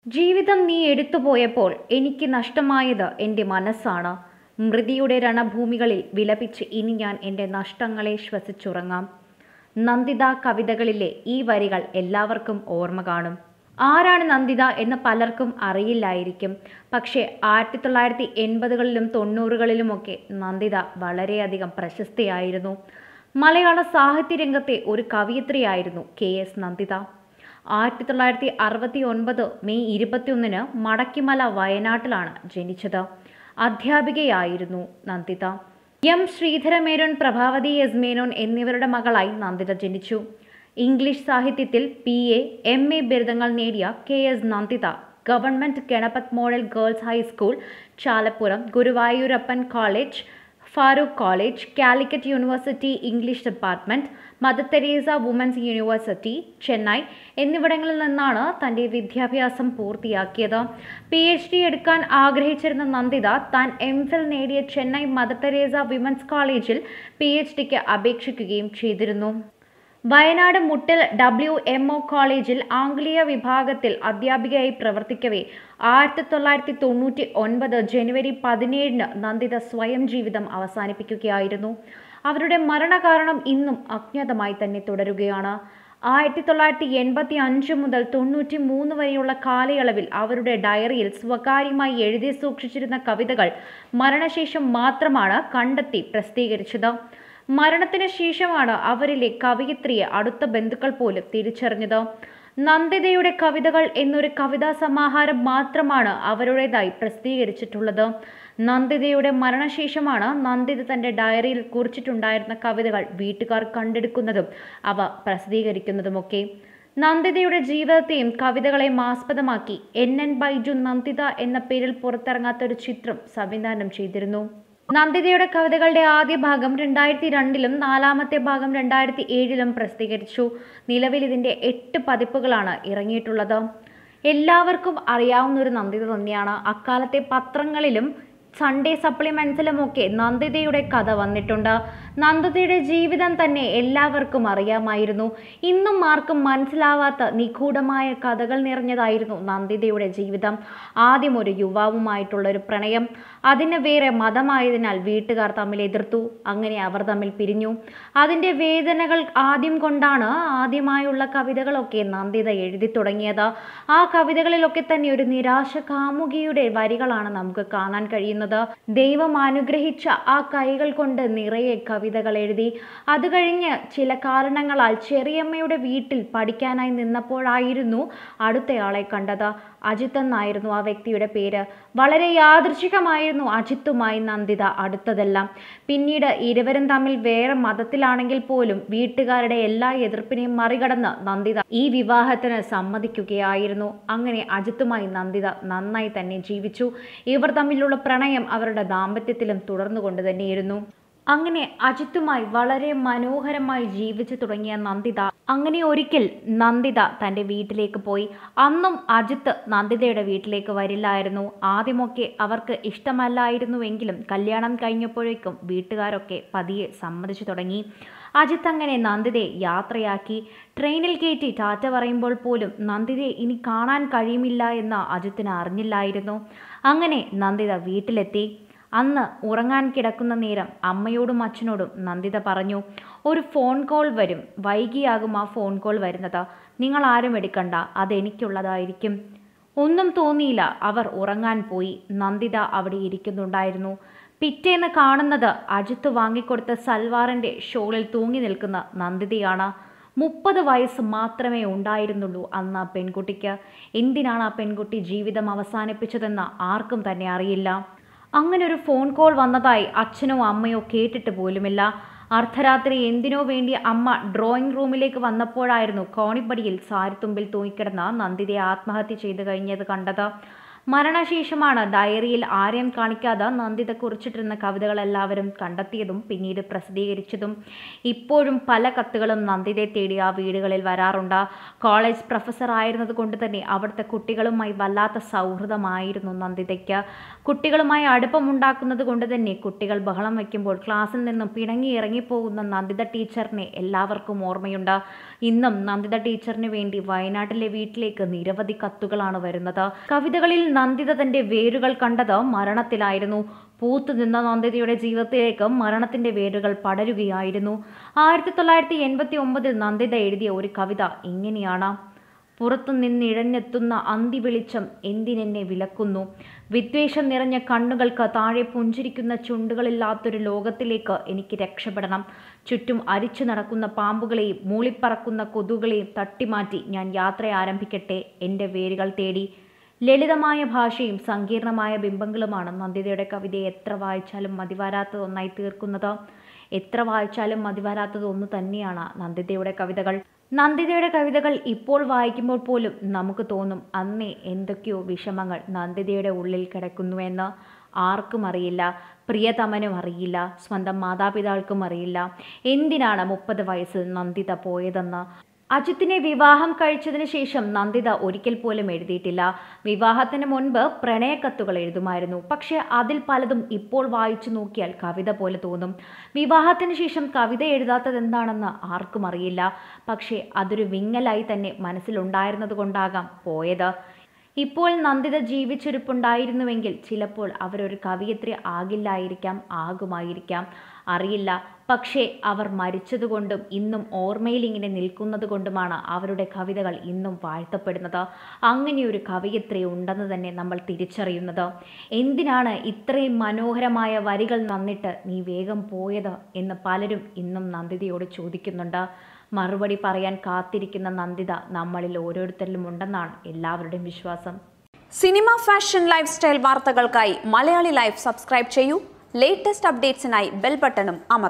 ജീവിതം നീ എടുത്തുപോയപ്പോൾ എനിക്ക് നഷ്ടമായത് എൻ്റെ മനസ്സാണ് മൃതിയുടെ രണഭൂമികളിൽ വിലപിച്ച് ഇനി ഞാൻ എൻ്റെ നഷ്ടങ്ങളെ ശ്വസിച്ചുറങ്ങാം നന്ദിത കവിതകളിലെ ഈ വരികൾ എല്ലാവർക്കും ഓർമ്മ കാണും ആരാണ് നന്ദിത എന്ന് പലർക്കും അറിയില്ലായിരിക്കും പക്ഷേ ആയിരത്തി തൊള്ളായിരത്തി എൺപതുകളിലും തൊണ്ണൂറുകളിലുമൊക്കെ നന്ദിത വളരെയധികം പ്രശസ്തയായിരുന്നു മലയാള സാഹിത്യരംഗത്തെ ഒരു കവയിത്രിയായിരുന്നു കെ എസ് നന്ദിത ആയിരത്തി തൊള്ളായിരത്തി അറുപത്തി ഒൻപത് മെയ് ഇരുപത്തിയൊന്നിന് മടക്കിമല വയനാട്ടിലാണ് ജനിച്ചത് അധ്യാപികയായിരുന്നു നന്ദിത എം ശ്രീധരമേനോൻ പ്രഭാവതി എസ് മേനോൻ എന്നിവരുടെ മകളായി നന്ദിത ജനിച്ചു ഇംഗ്ലീഷ് സാഹിത്യത്തിൽ പി എ എം എ ബിരുദങ്ങൾ നേടിയ K S Nanditha government Ganapath model girls high school Chalappuram Guruvayurappan college Farook college Calicut university English department Mother Teresa women's university Chennai എന്നിവിടങ്ങളിൽ നിന്നാണ് തൻ്റെ വിദ്യാഭ്യാസം പൂർത്തിയാക്കിയത് പി എച്ച് ഡി എടുക്കാൻ ആഗ്രഹിച്ചിരുന്ന നന്ദിത താൻ എം ഫിൽ നേടിയ ചെന്നൈ മദർ തെരേസ വിമൻസ് കോളേജിൽ പി എച്ച് ഡിക്ക് അപേക്ഷിക്കുകയും ചെയ്തിരുന്നു വയനാട് മുട്ടിൽ ഡബ്ല്യു എം ഒ കോളേജിൽ ആംഗ്ലേയ വിഭാഗത്തിൽ അധ്യാപികയായി പ്രവർത്തിക്കവേ ആയിരത്തി തൊള്ളായിരത്തി തൊണ്ണൂറ്റി ഒൻപത് ജനുവരി പതിനേഴിന് നന്ദിത സ്വയം ജീവിതം അവസാനിപ്പിക്കുകയായിരുന്നു അവരുടെ മരണകാരണം ഇന്നും അജ്ഞാതമായി തന്നെ തുടരുകയാണ് ആയിരത്തി തൊള്ളായിരത്തി എൺപത്തി അഞ്ച് മുതൽ തൊണ്ണൂറ്റി മൂന്ന് വരെയുള്ള കാലയളവിൽ അവരുടെ ഡയറിയിൽ സ്വകാര്യമായി എഴുതി സൂക്ഷിച്ചിരുന്ന കവിതകൾ മരണശേഷം മാത്രമാണ് കണ്ടെത്തി പ്രസിദ്ധീകരിച്ചത് മരണത്തിന് ശേഷമാണ് അവരിലെ കവയിത്രിയെ അടുത്ത ബന്ധുക്കൾ പോലും തിരിച്ചറിഞ്ഞത് നന്ദിതയുടെ കവിതകൾ എന്നൊരു കവിതാ സമാഹാരം മാത്രമാണ് അവരുടേതായി പ്രസിദ്ധീകരിച്ചിട്ടുള്ളത് നന്ദിതയുടെ മരണശേഷമാണ് നന്ദിത തൻ്റെ ഡയറിയിൽ കുറിച്ചിട്ടുണ്ടായിരുന്ന കവിതകൾ വീട്ടുകാർ കണ്ടെടുക്കുന്നതും അവ പ്രസിദ്ധീകരിക്കുന്നതുമൊക്കെ നന്ദിതയുടെ ജീവിതത്തെയും കവിതകളെയും ആസ്പദമാക്കി എൻ എൻ ബൈജു നന്ദിത എന്ന പേരിൽ പുറത്തിറങ്ങാത്ത ഒരു ചിത്രം സംവിധാനം ചെയ്തിരുന്നു നന്ദിതയുടെ കവിതകളുടെ ആദ്യ ഭാഗം രണ്ടായിരത്തി രണ്ടിലും നാലാമത്തെ ഭാഗം രണ്ടായിരത്തി ഏഴിലും പ്രസിദ്ധീകരിച്ചു നിലവിൽ ഇതിൻ്റെ എട്ട് പതിപ്പുകളാണ് ഇറങ്ങിയിട്ടുള്ളത് എല്ലാവർക്കും അറിയാവുന്ന ഒരു നന്ദിത തന്നെയാണ് അക്കാലത്തെ പത്രങ്ങളിലും സൺഡേ സപ്ലിമെൻസിലുമൊക്കെ നന്ദിതയുടെ കഥ വന്നിട്ടുണ്ട് നന്ദിതയുടെ ജീവിതം തന്നെ എല്ലാവർക്കും അറിയാമായിരുന്നു ഇന്നും ആർക്കും മനസ്സിലാവാത്ത നിഗൂഢമായ കഥകൾ നിറഞ്ഞതായിരുന്നു നന്ദിതയുടെ ജീവിതം ആദ്യം ഒരു യുവാവുമായിട്ടുള്ള ഒരു പ്രണയം അതിന് വേറെ മതമായതിനാൽ വീട്ടുകാർ തമ്മിൽ എതിർത്തു അങ്ങനെ അവർ തമ്മിൽ പിരിഞ്ഞു അതിൻ്റെ വേദനകൾ ആദ്യം കൊണ്ടാണ് ആദ്യമായുള്ള കവിതകളൊക്കെ നന്ദിത എഴുതി തുടങ്ങിയത് ആ കവിതകളിലൊക്കെ തന്നെ ഒരു നിരാശ കാമുകിയുടെ വരികളാണ് നമുക്ക് കാണാൻ കഴിയുന്നത് ദൈവം അനുഗ്രഹിച്ച ആ കൈകൾ കൊണ്ട് നിറയെ കവിതകൾ എഴുതി അത് കഴിഞ്ഞ് ചില കാരണങ്ങളാൽ ചെറിയമ്മയുടെ വീട്ടിൽ പഠിക്കാനായി നിന്നപ്പോഴായിരുന്നു അടുത്തയാളെ കണ്ടത് അജിത്ത് എന്നായിരുന്നു ആ വ്യക്തിയുടെ പേര് വളരെ യാദൃശികമായിരുന്നു അജിത്തുമായി നന്ദിത അടുത്തതെല്ലാം പിന്നീട് ഇരുവരും തമ്മിൽ വേറെ മതത്തിലാണെങ്കിൽ പോലും വീട്ടുകാരുടെ എല്ലാ എതിർപ്പിനെയും മറികടന്ന് നന്ദിത ഈ വിവാഹത്തിന് സമ്മതിക്കുകയായിരുന്നു അങ്ങനെ അജിത്തുമായി നന്ദിത നന്നായി തന്നെ ജീവിച്ചു ഇവർ തമ്മിലുള്ള പ്രണയം അവരുടെ ദാമ്പത്യത്തിലും തുടർന്നുകൊണ്ട് തന്നെയിരുന്നു അങ്ങനെ അജിത്തുമായി വളരെ മനോഹരമായി ജീവിച്ചു തുടങ്ങിയ നന്ദിത അങ്ങനെ ഒരിക്കൽ നന്ദിത തൻ്റെ വീട്ടിലേക്ക് പോയി അന്നും അജിത്ത് നന്ദിതയുടെ വീട്ടിലേക്ക് വരില്ലായിരുന്നു ആദ്യമൊക്കെ അവർക്ക് ഇഷ്ടമല്ലായിരുന്നുവെങ്കിലും കല്യാണം കഴിഞ്ഞപ്പോഴേക്കും വീട്ടുകാരൊക്കെ പതിയെ സമ്മതിച്ചു തുടങ്ങി അജിത്ത് അങ്ങനെ നന്ദിതയെ യാത്രയാക്കി ട്രെയിനിൽ കയറ്റി ടാറ്റ പറയുമ്പോൾ പോലും നന്ദിതയെ ഇനി കാണാൻ കഴിയുമില്ല എന്ന് അജിത്തിന് അറിഞ്ഞില്ലായിരുന്നു അങ്ങനെ നന്ദിത വീട്ടിലെത്തി അന്ന് ഉറങ്ങാൻ കിടക്കുന്ന നേരം അമ്മയോടും അച്ഛനോടും നന്ദിത പറഞ്ഞു ഒരു ഫോൺ കോൾ വരും വൈകിയാകും ആ ഫോൺ കോൾ വരുന്നത് നിങ്ങൾ ആരും എടുക്കണ്ട അതെനിക്കുള്ളതായിരിക്കും ഒന്നും തോന്നിയില്ല അവർ ഉറങ്ങാൻ പോയി നന്ദിത അവിടെ ഇരിക്കുന്നുണ്ടായിരുന്നു പിറ്റേന്ന് കാണുന്നത് അജിത്ത് വാങ്ങിക്കൊടുത്ത സൽവാറിൻ്റെ ഷോളിൽ തൂങ്ങി നിൽക്കുന്ന നന്ദിതയാണ് മുപ്പത് വയസ്സ് മാത്രമേ ഉണ്ടായിരുന്നുള്ളൂ അന്ന് ആ പെൺകുട്ടിക്ക് എന്തിനാണ് ആ പെൺകുട്ടി ജീവിതം അവസാനിപ്പിച്ചതെന്ന് ആർക്കും തന്നെ അറിയില്ല അങ്ങനെ ഒരു ഫോൺ കോൾ വന്നതായി അച്ഛനോ അമ്മയോ കേട്ടിട്ട് പോലുമില്ല അർദ്ധരാത്രി എന്തിനോ വേണ്ടി അമ്മ ഡ്രോയിങ് റൂമിലേക്ക് വന്നപ്പോഴായിരുന്നു കോണിപ്പടിയിൽ സാരിത്തുമ്പിൽ തൂങ്ങിക്കിടന്ന നന്ദിതയെ ആത്മഹത്യ ചെയ്തു കഴിഞ്ഞത് കണ്ടത് മരണശേഷമാണ് ഡയറിയിൽ ആരെയും കാണിക്കാതെ നന്ദിത കുറിച്ചിട്ടിരുന്ന കവിതകൾ എല്ലാവരും കണ്ടെത്തിയതും പിന്നീട് പ്രസിദ്ധീകരിച്ചതും ഇപ്പോഴും പല കത്തുകളും നന്ദിതയെ തേടി ആ വീടുകളിൽ വരാറുണ്ട് കോളേജ് പ്രൊഫസർ ആയിരുന്നത് കൊണ്ട് തന്നെ അവിടുത്തെ കുട്ടികളുമായി വല്ലാത്ത സൗഹൃദമായിരുന്നു നന്ദിതയ്ക്ക് കുട്ടികളുമായി അടുപ്പമുണ്ടാക്കുന്നത് കൊണ്ട് തന്നെ കുട്ടികൾ ബഹളം വയ്ക്കുമ്പോൾ ക്ലാസ്സിൽ നിന്നും പിണങ്ങി ഇറങ്ങിപ്പോകുന്ന നന്ദിത ടീച്ചറിനെ എല്ലാവർക്കും ഓർമ്മയുണ്ട് ഇന്നും നന്ദിത ടീച്ചറിന് വേണ്ടി വയനാട്ടിലെ വീട്ടിലേക്ക് നിരവധി കത്തുകളാണ് വരുന്നത് കവിതകളിൽ നന്ദിത തന്റെ വേരുകൾ കണ്ടത് മരണത്തിലായിരുന്നു പൂത്തു നിന്ന നന്ദിതയുടെ ജീവിതത്തിലേക്ക് മരണത്തിന്റെ വേരുകൾ പടരുകയായിരുന്നു ആയിരത്തി തൊള്ളായിരത്തി എൺപത്തി ഒമ്പതിൽ നന്ദിത എഴുതിയ ഒരു കവിത ഇങ്ങനെയാണ് പുറത്തു നിന്നിഴഞ്ഞെത്തുന്ന അന്തി വെളിച്ചം എന്തിനെന്നെ വിലക്കുന്നു വിദ്വേഷം നിറഞ്ഞ കണ്ണുകൾക്ക് താഴെ പുഞ്ചിരിക്കുന്ന ചുണ്ടുകളില്ലാത്തൊരു ലോകത്തിലേക്ക് എനിക്ക് രക്ഷപ്പെടണം ചുറ്റും അരിച്ചു നടക്കുന്ന പാമ്പുകളെയും മൂളിപ്പറക്കുന്ന കൊതുകുകളെയും തട്ടിമാറ്റി ഞാൻ യാത്ര ആരംഭിക്കട്ടെ എൻ്റെ വേരുകൾ തേടി ലളിതമായ ഭാഷയും സങ്കീർണമായ ബിംബങ്ങളുമാണ് നന്ദിതയുടെ കവിതയെ എത്ര വായിച്ചാലും മതിവരാത്ത ഒന്നായി തീർക്കുന്നത് എത്ര വായിച്ചാലും മതിവരാത്തത് ഒന്ന് തന്നെയാണ് നന്ദിതയുടെ കവിതകൾ നന്ദിതയുടെ കവിതകൾ ഇപ്പോൾ വായിക്കുമ്പോൾ പോലും നമുക്ക് തോന്നും അന്നേ എന്തൊക്കെയോ വിഷമങ്ങൾ നന്ദിതയുടെ ഉള്ളിൽ കിടക്കുന്നുവെന്ന് ആർക്കും അറിയില്ല പ്രിയതമനും അറിയില്ല സ്വന്തം മാതാപിതാക്കൾക്കും അറിയില്ല എന്തിനാണ് മുപ്പത് വയസ്സിൽ നന്ദിത പോയതെന്ന് അജിത്തിനെ വിവാഹം കഴിച്ചതിന് ശേഷം നന്ദിത ഒരിക്കൽ പോലും എഴുതിയിട്ടില്ല വിവാഹത്തിന് മുൻപ് പ്രണയക്കത്തുകൾ എഴുതുമായിരുന്നു പക്ഷേ അതിൽ പലതും ഇപ്പോൾ വായിച്ചു നോക്കിയാൽ കവിത പോലെ തോന്നും വിവാഹത്തിന് ശേഷം കവിത എഴുതാത്തത് എന്താണെന്ന് ആർക്കും അറിയില്ല പക്ഷേ അതൊരു വിങ്ങലായി തന്നെ മനസ്സിലുണ്ടായിരുന്നത് കൊണ്ടാകാം പോയത് ഇപ്പോൾ നന്ദിത ജീവിച്ചിരിപ്പുണ്ടായിരുന്നുവെങ്കിൽ ചിലപ്പോൾ അവരൊരു കവിയത്രി ആകില്ലായിരിക്കാം ആകുമായിരിക്കാം അറിയില്ല പക്ഷേ അവർ മരിച്ചതുകൊണ്ടും ഇന്നും ഓർമ്മയിൽ ഇങ്ങനെ നിൽക്കുന്നത് കൊണ്ടുമാണ് അവരുടെ കവിതകൾ ഇന്നും വാഴ്ത്തപ്പെടുന്നത് അങ്ങനെയൊരു കവിയത്രി ഉണ്ടെന്ന് തന്നെ നമ്മൾ തിരിച്ചറിയുന്നത് എന്തിനാണ് ഇത്രയും മനോഹരമായ വരികൾ നന്നിട്ട് നീ വേഗം പോയത് എന്ന് പലരും ഇന്നും നന്ദിതയോട് ചോദിക്കുന്നുണ്ട് മറുപടി പറയാൻ കാത്തിരിക്കുന്ന നന്ദിത നമ്മളിൽ ഓരോരുത്തരിലും ഉണ്ടെന്നാണ് എല്ലാവരുടെയും വിശ്വാസം സിനിമ ഫാഷൻ ലൈഫ് സ്റ്റൈൽ വാർത്തകൾക്കായി മലയാളി ലൈഫ് സബ്സ്ക്രൈബ് ചെയ്യൂ ലേറ്റസ്റ്റ് അപ്ഡേറ്റ്സിനായി ബെൽ ബട്ടണും അമർ